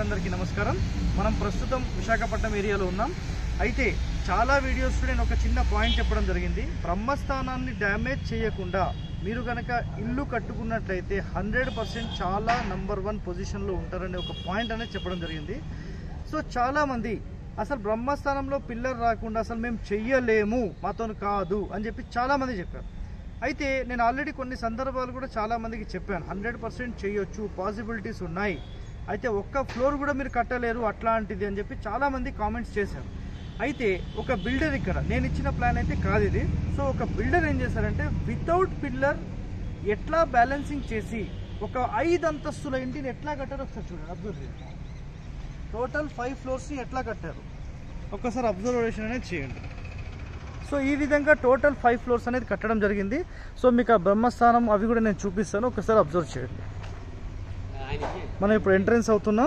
ప్రేక్షకులందరికీ నమస్కారం మనం ప్రస్తుతం విశాఖపట్నం ఏరియాలో ఉన్నాం అయితే చాలా వీడియోస్లో నేను ఒక చిన్న పాయింట్ చెప్పడం జరిగింది బ్రహ్మస్థానాన్ని డ్యామేజ్ చేయకుండా మీరు కనుక ఇల్లు కట్టుకున్నట్లయితే హండ్రెడ్ పర్సెంట్ చాలా నంబర్ వన్ పొజిషన్లో ఉంటారనే ఒక పాయింట్ అనేది చెప్పడం జరిగింది సో చాలామంది అసలు బ్రహ్మస్థానంలో పిల్లర్ రాకుండా అసలు మేము చెయ్యలేము మాతో కాదు అని చెప్పి చాలామంది చెప్పారు అయితే నేను ఆల్రెడీ కొన్ని సందర్భాలు కూడా చాలామందికి చెప్పాను హండ్రెడ్ పర్సెంట్ చేయొచ్చు పాసిబిలిటీస్ ఉన్నాయి అయితే ఒక్క ఫ్లోర్ కూడా మీరు కట్టలేరు అట్లాంటిది అని చెప్పి చాలామంది కామెంట్స్ చేశారు అయితే ఒక బిల్డర్ ఇక్కడ నేను ఇచ్చిన ప్లాన్ అయితే కాదు ఇది సో ఒక బిల్డర్ ఏం చేశారంటే వితౌట్ పిల్లర్ ఎట్లా బ్యాలెన్సింగ్ చేసి ఒక ఐదు అంతస్తుల ఇంటిని ఎట్లా కట్టారో ఒకసారి చూడండి అబ్జర్వ్ చేయండి టోటల్ ఫైవ్ ఫ్లోర్స్ని ఎట్లా కట్టారు ఒక్కసారి అబ్జర్వేషన్ అనేది చేయండి సో ఈ విధంగా టోటల్ ఫైవ్ ఫ్లోర్స్ అనేది కట్టడం జరిగింది సో మీకు ఆ బ్రహ్మస్థానం అవి కూడా నేను చూపిస్తాను ఒకసారి అబ్జర్వ్ చేయండి మనం ఇప్పుడు ఎంట్రన్స్ అవుతున్నాం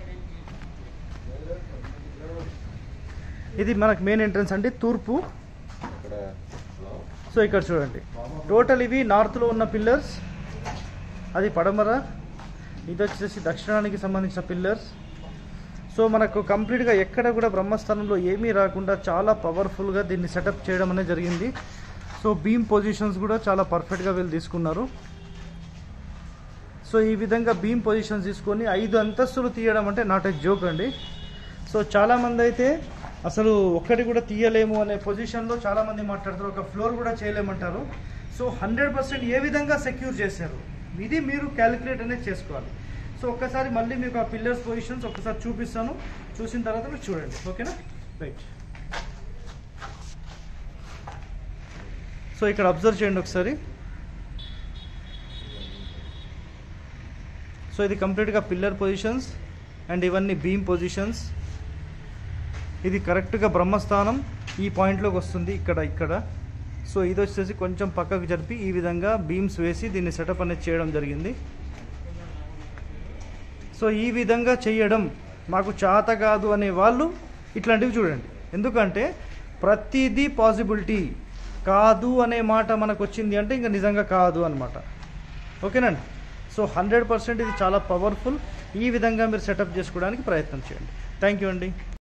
ఇది మనకు మెయిన్ ఎంట్రన్స్ అండి తూర్పు సో ఇక్కడ చూడండి టోటల్ ఇవి నార్త్లో ఉన్న పిల్లర్స్ అది పడమర ఇది వచ్చేసి దక్షిణానికి సంబంధించిన పిల్లర్స్ సో మనకు కంప్లీట్గా ఎక్కడ కూడా బ్రహ్మస్థానంలో ఏమీ రాకుండా చాలా పవర్ఫుల్గా దీన్ని సెటప్ చేయడం అనేది జరిగింది సో బీమ్ పొజిషన్స్ కూడా చాలా పర్ఫెక్ట్గా వీళ్ళు తీసుకున్నారు సో ఈ విధంగా బీమ్ పొజిషన్స్ తీసుకొని ఐదు అంతస్తులు తీయడం అంటే నాట్ ఎ జోక్ అండి సో చాలామంది అయితే అసలు ఒక్కటి కూడా తీయలేము అనే పొజిషన్లో చాలామంది మాట్లాడతారు ఒక ఫ్లోర్ కూడా చేయలేమంటారు సో హండ్రెడ్ పర్సెంట్ ఏ విధంగా సెక్యూర్ చేశారు ఇది మీరు క్యాలిక్యులేట్ అనేది చేసుకోవాలి సో ఒక్కసారి మళ్ళీ మీకు ఆ పిల్లర్స్ పొజిషన్స్ ఒక్కసారి చూపిస్తాను చూసిన తర్వాత మీరు చూడండి ఓకేనా రైట్ సో ఇక్కడ అబ్జర్వ్ చేయండి ఒకసారి సో ఇది కంప్లీట్గా పిల్లర్ పొజిషన్స్ అండ్ ఇవన్నీ బీమ్ పొజిషన్స్ ఇది కరెక్ట్గా బ్రహ్మస్థానం ఈ పాయింట్లోకి వస్తుంది ఇక్కడ ఇక్కడ సో ఇది వచ్చేసి కొంచెం పక్కకు జరిపి ఈ విధంగా బీమ్స్ వేసి దీన్ని సెటప్ అనేది చేయడం జరిగింది సో ఈ విధంగా చేయడం మాకు చేత కాదు అనే వాళ్ళు ఇట్లాంటివి చూడండి ఎందుకంటే ప్రతిదీ పాసిబిలిటీ కాదు అనే మాట మనకు వచ్చింది అంటే ఇంకా నిజంగా కాదు అనమాట ఓకేనండి సో హండ్రెడ్ పర్సెంట్ ఇది చాలా పవర్ఫుల్ ఈ విధంగా మీరు సెటప్ చేసుకోవడానికి ప్రయత్నం చేయండి థ్యాంక్ యూ అండి